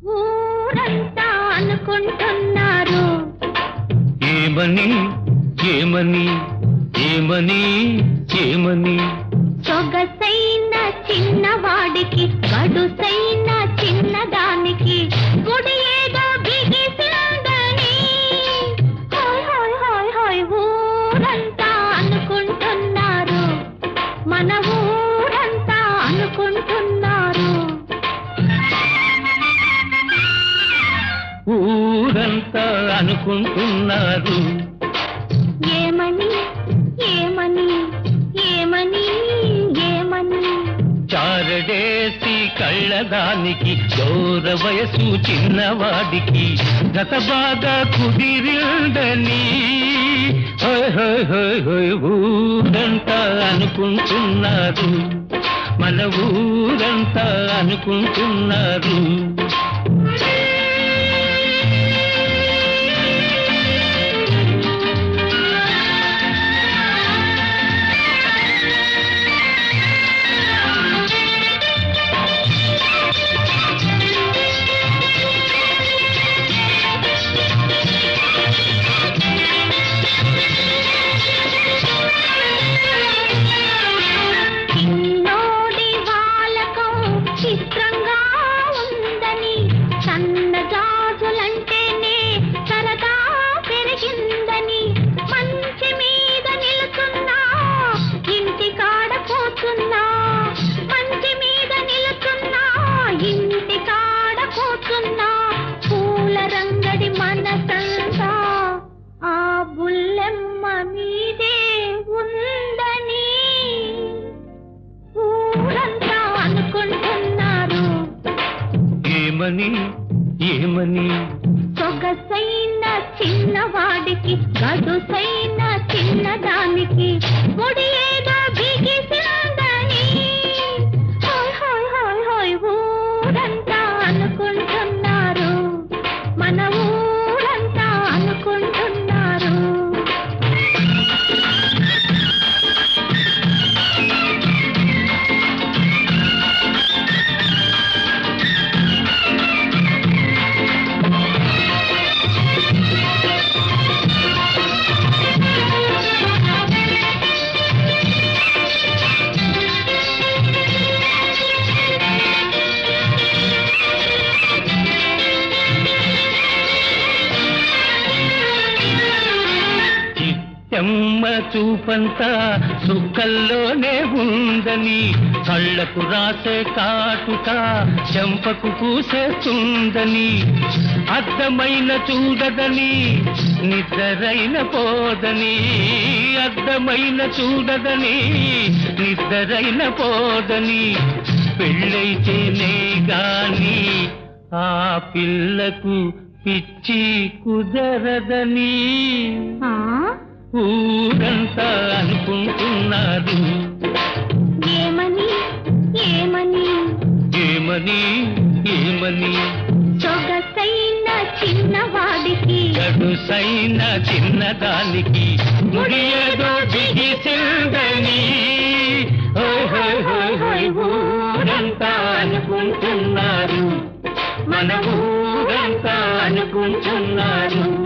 ఊరంతా అనుకుంటున్నారు ఏమని ఏమని ఏమని ఏమని సొగసైన చిన్నవాడికి గడుసైన చిన్నదానికి గుడి ఏదో బిగిసిందని హాయ్ హాయ్ హాయ్ హాయ్ ఊరంతా అనుకుంటున్నారు మన ఊరంతా అనుకుంటున్నారు ఊరంతా అనుకుంటున్నారు ఏమని ఏమని ఏమని ఏమని చారడేసి కళ్ళదానికి దూర వయసు చిన్నవాడికి గత బాగా కుదిరిందని హోయ్ హోయ్ హోయ్ హోయ్ ఊరంతా అనుకుంటున్నారు మన ఊరంతా అనుకుంటున్నారు చిన్నోడి వాలకం చిత్రంగా ఉందని సన్న జాజులంటేనే సరదా పెరిగిందని మంచి మీద నిలుచున్నా ఇంటి కాడ కూర్చున్నా మంచి మీద నిలుచున్నా ఇంటి కాడ కూర్చున్నా పూల రంగడి మనసంతా ఆ బుల్లెమ్మ మీదే ఉందని ఊరంతా అనుకుంటున్నారు ఏమని ఏమని సొగసైన చిన్నవాడికి గడుసైన చిన్నదానికి ముడి ఏదో బిగిసిందని హాయ్ హాయ్ హాయ్ హాయ్ ఊరంతా అనుకుంటున్నారు మన ఊరంతా అనుకుంటున్నారు చిట్టమ్మ చూపంతా సుక్కల్లోనే ఉందని కళ్ళకు రాసే కాటుక చెంపకు పూసేస్తుందని అద్దమైన చూడదని నిద్రైన పోదని అద్దమైన చూడదని నిద్రైన పోదని పెళ్ళైతేనే గాని ఆ పిల్లకు పిచ్చి కుదరదని ఆ? ఊరంతా అనుకుంటున్నారు ఏమని ఏమని ఏమని ఏమని సొగసైన చిన్నవాడికి గడుసైన చిన్నదానికి ముడి ఏదో బిగిసిందని హోయ్ హోయ్ హోయ్ హోయ్ ఊరంతా అనుకుంటున్నారు మన ఊరంతా అనుకుంటున్నారు